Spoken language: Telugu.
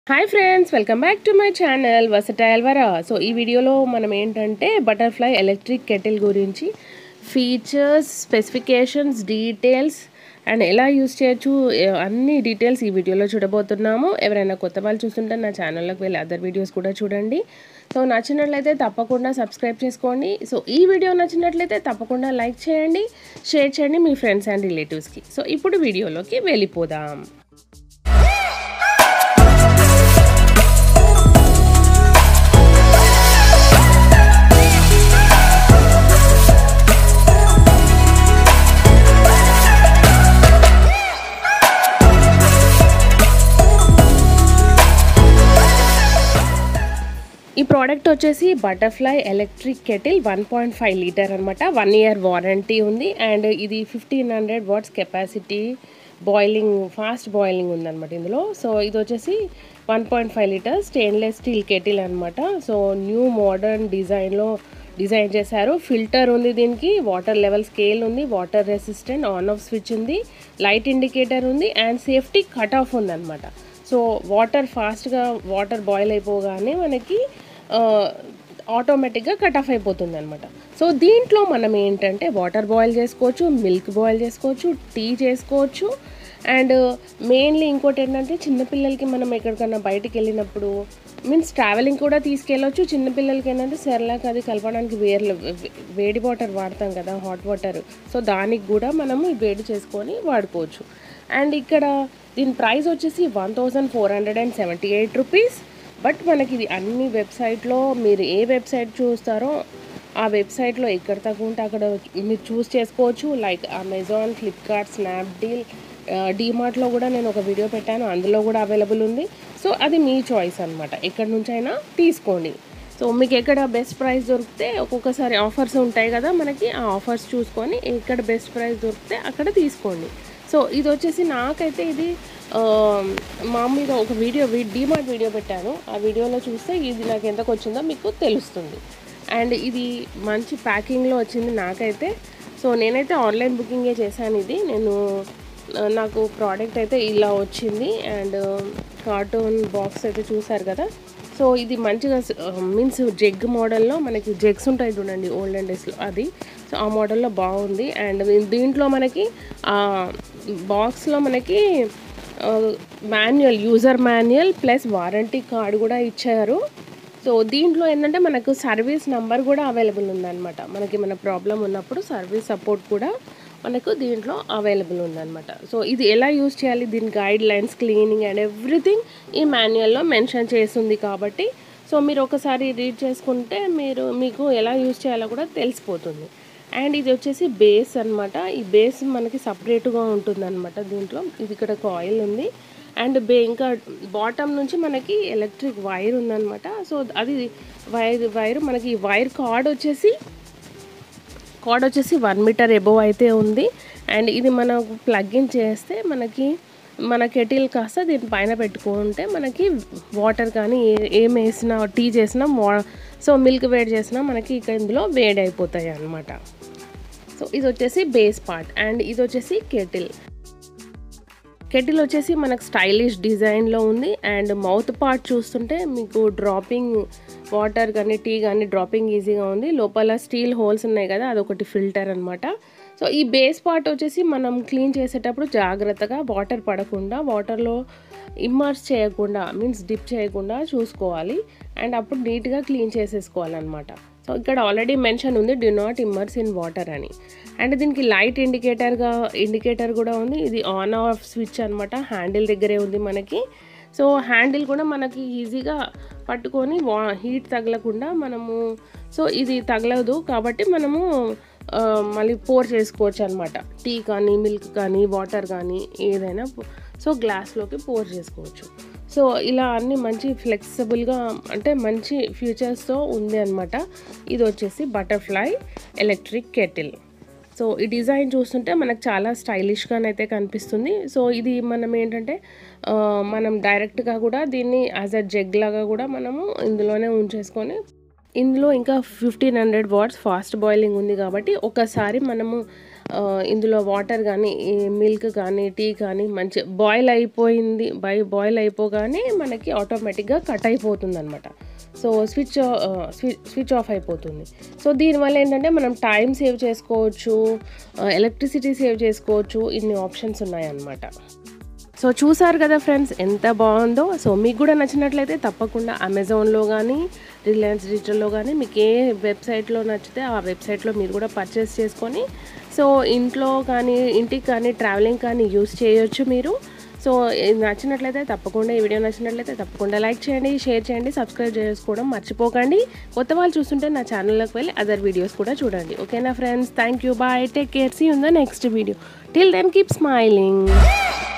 hi friends welcome back to my channel versatile Vara so ఈ వీడియోలో మనం ఏంటంటే బటర్ఫ్లై ఎలక్ట్రిక్ కెటిల్ గురించి ఫీచర్స్ స్పెసిఫికేషన్స్ డీటెయిల్స్ అండ్ ఎలా యూస్ చేయొచ్చు ఏ- అన్ని డీటెయిల్స్ ఈ వీడియోలో చూడబోతున్నాము ఎవరైనా కొత్త వాళ్ళు చూస్తుంటే నా ఛానల్లోకి వెళ్ళి అదర్ వీడియోస్ కూడా చూడండి సో నచ్చినట్లయితే తప్పకుండా సబ్స్క్రైబ్ చేసుకోండి సో ఈ వీడియో నచ్చినట్లయితే తప్పకుండా లైక్ చేయండి షేర్ చేయండి మీ ఫ్రెండ్స్ అండ్ రిలేటివ్స్కి సో ఇప్పుడు వీడియోలోకి వెళ్ళిపోదాం ఈ ప్రోడక్ట్ వచ్చేసి Butterfly electric kettle one point five litre అనమాట వన్ ఇయర్ వారంటీ ఉంది అండ్ ఇది fifteen hundred watts capacity boiling fast boiling ఉందన్నమాట ఇందులో సో ఇది వచ్చేసి one point five litre stainless steel kettle అనమాట సో న్యూ మోడర్న్ డిజైన్లో డిజైన్ చేశారు ఫిల్టర్ ఉంది దీనికి వాటర్ లెవెల్ స్కేల్ ఉంది water resistant on off switch ఉంది లైట్ ఇండికేటర్ ఉంది అండ్ సేఫ్టీ కట్ ఆఫ్ ఉంది అనమాట సో వాటర్ ఫాస్ట్గా వాటర్ బాయిల్ అయిపోగానే మనకి ఆటోమేటిక్గా కట్ ఆఫ్ అయిపోతుంది అనమాట సో దీంట్లో మనం ఏంటంటే వాటర్ బాయిల్ చేసుకోవచ్చు మిల్క్ బాయిల్ చేసుకోవచ్చు టీ చేసుకోవచ్చు అండ్ మెయిన్లీ ఇంకోటి ఏంటంటే చిన్నపిల్లలకి మనం ఎక్కడికన్నా బయటికి వెళ్ళినప్పుడు మీన్స్ ట్రావెలింగ్ కూడా తీసుకెళ్ళొచ్చు చిన్నపిల్లలకి ఏంటంటే సెర్లాక్ అది కలపడానికి వేర్లు వేడి వాటర్ వాడతాం కదా హాట్ వాటర్ సో దానికి కూడా మనము ఈ వేడి చేసుకొని వాడుకోవచ్చు అండ్ ఇక్కడ దీని ప్రైస్ వచ్చేసి one thousand four hundred and seventy eight rupees but మనకి ఇది అన్ని వెబ్సైట్లో మీరు ఏ వెబ్సైట్ చూస్తారో ఆ వెబ్సైట్లో ఎక్కడ తక్కువ ఉంటే అక్కడ మీరు చూస్ చేసుకోవచ్చు లైక్ అమెజాన్ ఫ్లిప్కార్ట్ స్నాప్డీల్ డీమార్ట్లో కూడా నేను ఒక వీడియో పెట్టాను అందులో కూడా అవైలబుల్ ఉంది సో అది మీ చాయిస్ అనమాట ఎక్కడి నుంచి అయినా తీసుకోండి సో మీకు ఎక్కడ బెస్ట్ ప్రైస్ దొరికితే ఒక్కొక్కసారి ఆఫర్స్ ఉంటాయి కదా మనకి ఆ ఆఫర్స్ చూసుకొని ఎక్కడ బెస్ట్ ప్రైస్ దొరికితే అక్కడ తీసుకోండి సో ఇది వచ్చేసి నాకైతే ఇది ఆ, మామూలుగా ఒక వీడియో డీమార్ట్ వీడియో పెట్టాను ఆ వీడియోలో చూస్తే ఇది నాకు ఎంతకు వచ్చిందో మీకు తెలుస్తుంది అండ్ ఇది మంచి ప్యాకింగ్లో వచ్చింది నాకైతే సో నేనైతే ఆన్లైన్ బుకింగే చేశాను ఇది నేను ఆ, నాకు ప్రోడక్ట్ అయితే ఇలా వచ్చింది అండ్ కార్టూన్ బాక్స్ అయితే చూసారు కదా సో ఇది మంచిగా మీన్స్ జగ్ మోడల్లో మనకి జగ్స్ ఉంటాయి చూడండి ఓల్డెన్ డేస్లో అది సో ఆ మోడల్లో బాగుంది అండ్ దీంట్లో మనకి బాక్స్లో మనకి manual user manual plus warranty card కూడా ఇచ్చారు సో దీంట్లో ఏంటంటే మనకు సర్వీస్ నెంబర్ కూడా అవైలబుల్ ఉందన్నమాట మనకి మన ప్రాబ్లం ఉన్నప్పుడు సర్వీస్ సపోర్ట్ కూడా మనకు దీంట్లో అవైలబుల్ ఉందన్నమాట సో ఇది ఎలా యూజ్ చేయాలి దీని guidelines cleaning and everything ఈ మాన్యువల్లో మెన్షన్ చేస్తుంది కాబట్టి సో మీరు ఒకసారి రీడ్ చేసుకుంటే మీరు మీకు ఎలా యూజ్ చేయాలో కూడా తెలిసిపోతుంది అండ్ ఇది వచ్చేసి బేస్ అన్నమాట ఈ బేస్ మనకి సపరేట్గా ఉంటుంది అనమాట దీంట్లో ఇది ఇక్కడ కాయిల్ ఉంది అండ్ బే ఇంకా బాటమ్ నుంచి మనకి ఎలక్ట్రిక్ వైర్ ఉందన్నమాట సో అది వైర్ వైర్ మనకి ఈ వైర్ కార్డ్ వచ్చేసి కార్డ్ వచ్చేసి వన్ మీటర్ ఎబోవ్ అయితే ఉంది అండ్ ఇది మనం ప్లగ్ ఇన్ చేస్తే మనకి మన కెటిల్ కాస్త దీని పైన పెట్టుకుంటే మనకి వాటర్ కానీ ఏ- ఏం వేసినా టీ చేసినా మో సో మిల్క్ వేడి చేసినా మనకి ఇక ఇందులో వేడి అయిపోతాయి అన్నమాట సో ఇది వచ్చేసి బేస్ పార్ట్ అండ్ ఇది వచ్చేసి కెటిల్ కెటిల్ వచ్చేసి మనకు స్టైలిష్ డిజైన్లో ఉంది అండ్ మౌత్ పార్ట్ చూస్తుంటే మీకు డ్రాపింగ్ వాటర్ కానీ టీ కానీ డ్రాపింగ్ ఈజీగా ఉంది లోపల స్టీల్ హోల్స్ ఉన్నాయి కదా అదొకటి ఫిల్టర్ అనమాట సో ఈ బేస్ పార్ట్ వచ్చేసి మనం క్లీన్ చేసేటప్పుడు జాగ్రత్తగా వాటర్ పడకుండా వాటర్లో ఇమ్మర్స్ చేయకుండా మీన్స్ డిప్ చేయకుండా చూసుకోవాలి అండ్ అప్పుడు నీట్గా క్లీన్ చేసేసుకోవాలన్నమాట సో ఇక్కడ ఆల్రెడీ మెన్షన్ ఉంది do not immerse in water అని అండ్ దీనికి లైట్ ఇండికేటర్గా ఇండికేటర్ కూడా ఉంది ఇది ఆన్ ఆఫ్ స్విచ్ అనమాట హ్యాండిల్ దగ్గరే ఉంది మనకి సో హ్యాండిల్ కూడా మనకి ఈజీగా పట్టుకొని వా హీట్ తగలకుండా మనము సో ఇది తగలదు కాబట్టి మనము ఆ, మళ్ళీ పోర్ చేసుకోవచ్చు అనమాట టీ కానీ మిల్క్ కానీ వాటర్ కానీ ఏదైనా సో గ్లాస్లోకి పోర్ చేసుకోవచ్చు సో ఇలా అన్ని మంచి ఫ్లెక్సిబుల్గా అంటే మంచి ఫీచర్స్తో ఉంది అనమాట ఇది వచ్చేసి బటర్ఫ్లై ఎలక్ట్రిక్ కెటిల్ సో ఈ డిజైన్ చూస్తుంటే మనకు చాలా స్టైలిష్గానైతే కనిపిస్తుంది సో ఇది మనం ఏంటంటే ఆ, మనం డైరెక్ట్గా కూడా దీన్ని యాజ్ అ జగ్ లాగా కూడా మనము ఇందులోనే ఉంచేసుకొని ఇందులో ఇంకా fifteen hundred watts fast boiling ఉంది కాబట్టి ఒకసారి మనము ఆ, ఇందులో వాటర్ కానీ మిల్క్ కానీ టీ కానీ మంచి బాయిల్ అయిపోయింది బై బాయిల్ అయిపోగానే మనకి ఆటోమేటిక్గా కట్ అయిపోతుంది అనమాట so switch switch switch off అయిపోతుంది సో దీనివల్ల ఏంటంటే మనం టైం సేవ్ చేసుకోవచ్చు ఎలక్ట్రిసిటీ సేవ్ చేసుకోవచ్చు ఇన్ని ఆప్షన్స్ ఉన్నాయన్నమాట సో చూసారు కదా ఫ్రెండ్స్ ఎంత బాగుందో సో మీకు కూడా నచ్చినట్లయితే తప్పకుండా అమెజాన్లో కానీ రిలయన్స్ డిజిటల్లో కానీ మీకు ఏ వెబ్సైట్లో నచ్చితే ఆ వెబ్సైట్లో మీరు కూడా పర్చేస్ చేసుకొని సో ఇంట్లో కానీ ఇంటికి కానీ ట్రావెలింగ్ కానీ యూస్ చేయొచ్చు మీరు సో ఇది నచ్చినట్లయితే తప్పకుండా ఈ వీడియో నచ్చినట్లయితే తప్పకుండా లైక్ చేయండి షేర్ చేయండి సబ్స్క్రైబ్ చేసుకోవడం మర్చిపోకండి కొత్త వాళ్ళు చూస్తుంటే నా ఛానల్లోకి వెళ్ళి అదర్ వీడియోస్ కూడా చూడండి ఓకేనా friends thank you bye take care see ఉందా next video till then keep smiling